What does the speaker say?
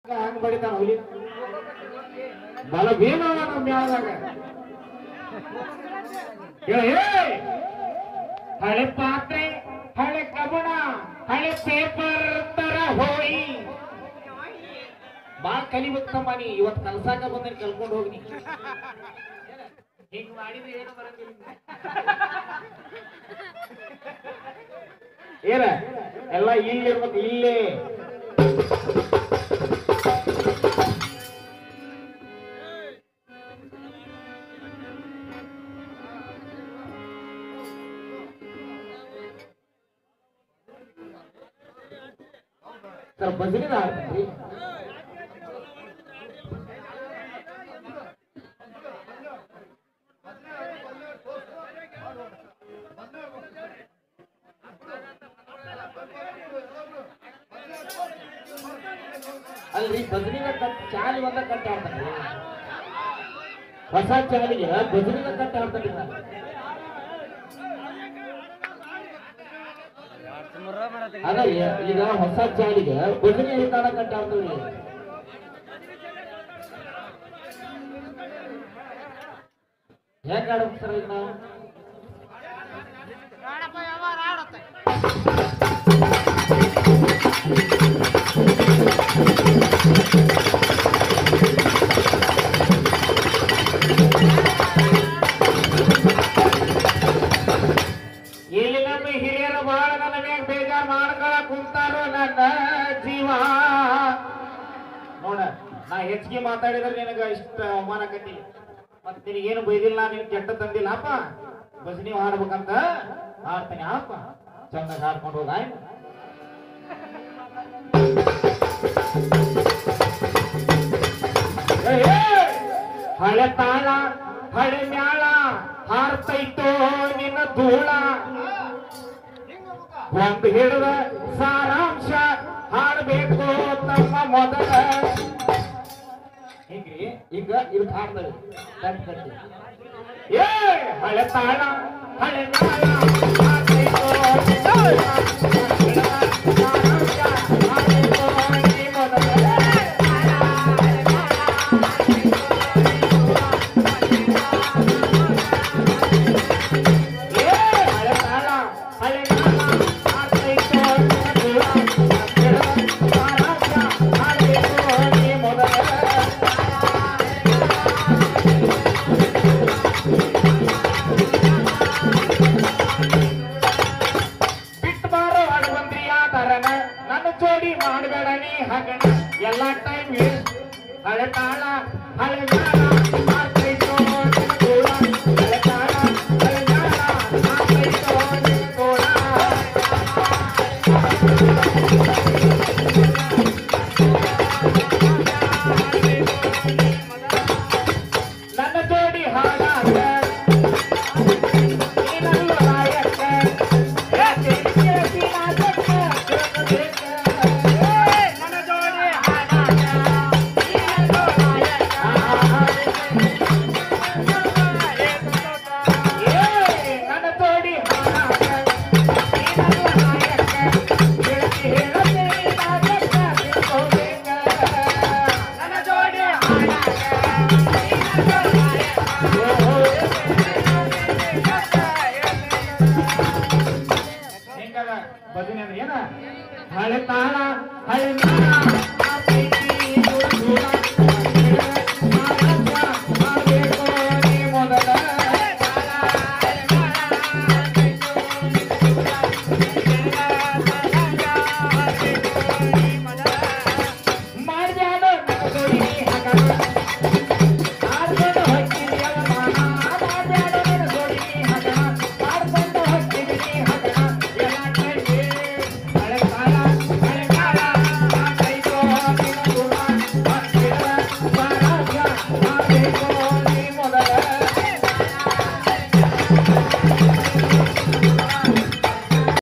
ಹಂಗ ಬಡಿತಾನ ಹುಲಿ ಬಲ ಭೀಮವ ನಮ್ಮ ಮ್ಯಾಳದಾಗ ಹೇಳ ಏ ಹಳೆ ಪಾತ್ರೆ ಹಳೆ ಕಬಣ ಹಳೆ ಪೇಪರ್ ತರ ಹೋಯಿ ಬಾಳ ಕಲಿಬೇಕಮ್ಮ ನೀ ಇವತ್ತು ಕಲ್ಸಾಕ ಬಂದ್ರೆ ಕಲ್ಕೊಂಡು ಹೋಗ್ನಿ ಹಿಂಗ್ ಮಾಡಿದ್ರೆ ಏನು ಬರಂಗಿಲ್ಲ ಏನ ಎಲ್ಲ ಇಲ್ಲಿರ್ಬೇಕು ಇಲ್ಲೇ ಸರ್ ಭಜನೆ ಆಡ್ತೀವಿ ಅಲ್ರಿ ಭಜನಿಗ ಕಟ್ ಚಾಲಿ ಒಂದ ಕಟ್ಟ ಆಡ್ತಾನೆ ಹೊಸ ಚಾಲಿಗೆ ಭಜನಿಗ ಕಟ್ಟ ಆಡ್ತಾನೆ ಅದ ಈಗ ಹೊಸ ಚಾಲಿಗೆ ಭಜನೆ ಹಿಡಿದಾಡ ಕಟ್ಟ ಆಡ್ತೀವಿ ಹೆಂಗ್ ಆಡ್ಬೇಕು ಸರ್ ಈಗ ನಾವು ಇಲ್ಲಿ ನಮ್ಮ ಹಿರಿಯರು ಬಹಳ ನನ್ನ ಮ್ಯಾಗ ಬೇಜಾರ್ ಮಾಡ್ಕೊಳ ಕುಂತಾರೋ ನನ್ನ ಜೀವ ನೋಡ ನಾ ಹೆಚ್ಚಿಗೆ ಮಾತಾಡಿದ್ರೆ ನಿನಗ ಇಷ್ಟ ಅವಮಾನ ಆಕತಿ ಮತ್ ನಿನಗೇನು ಬೈದಿಲ್ಲ ನಿನ್ ಕೆಟ್ಟ ತಂದಿಲ್ಲ ಅಪ್ಪ ಭಜನಿ ಹಾಡ್ಬೇಕಂತ ಹಾಡ್ತಾನೆ ಅಪ್ಪ ಚಂದ ಹಾಡ್ಕೊಂಡು ಹೋಗ ಆಯ್ತು ಏ, ಏ, ಹಳೆ ತಾಳ ಹಳೆ ಮ್ಯಾಳ ಹಾರ್ತೈತೋ ನಿನ್ನ ಧೂಳ ಒಂದು ಹಿಡಿದ ಸಾರಾಂಶ ಹಾಡಬೇಕು ತಮ್ಮ ಮೊದಲ ಹಿಂಗ್ರಿ ಈಗ ಇದು ಹಾಡ್ತಾರೆ ಕಟ್ ಕಟ್ಟಿ ಏ ಹಳೆ ತಾಳ ಹಳೆ ಮ್ಯಾಳ ಹಾರ್ತೈತೋ ನಿನ್ನ ಧೂಳ. ಹಿಡಿದ ಸಾರಾಂಶ ಹಾಡ್ಬೇಕು ನೀ ಮೊದಲ. ಏ ಹಳೆ ತಾಳ ಹಳೆ ಮ್ಯಾಳ ಹಾರ್ತೈತೋ ನಿನ್ನ ಧೂಳ. ಹಿಡಿದ ಸಾರಾಂಶ ಹಾಡ್ಬೇಕು ನೀ ಮೊದಲ. ಬಿಟ್ಟು ಬಾರೋ ಅಡವಂದ್ರಿಯ ತರನ ನನ್ನ ಜೋಡಿ ಮಾಡಬೇಡ ನೀ ಹಗಣ ಎಲ್ಲ ಟೈಮ್ ಹಳೆ ತಾಳ ಹಳೆ ಗಾಳ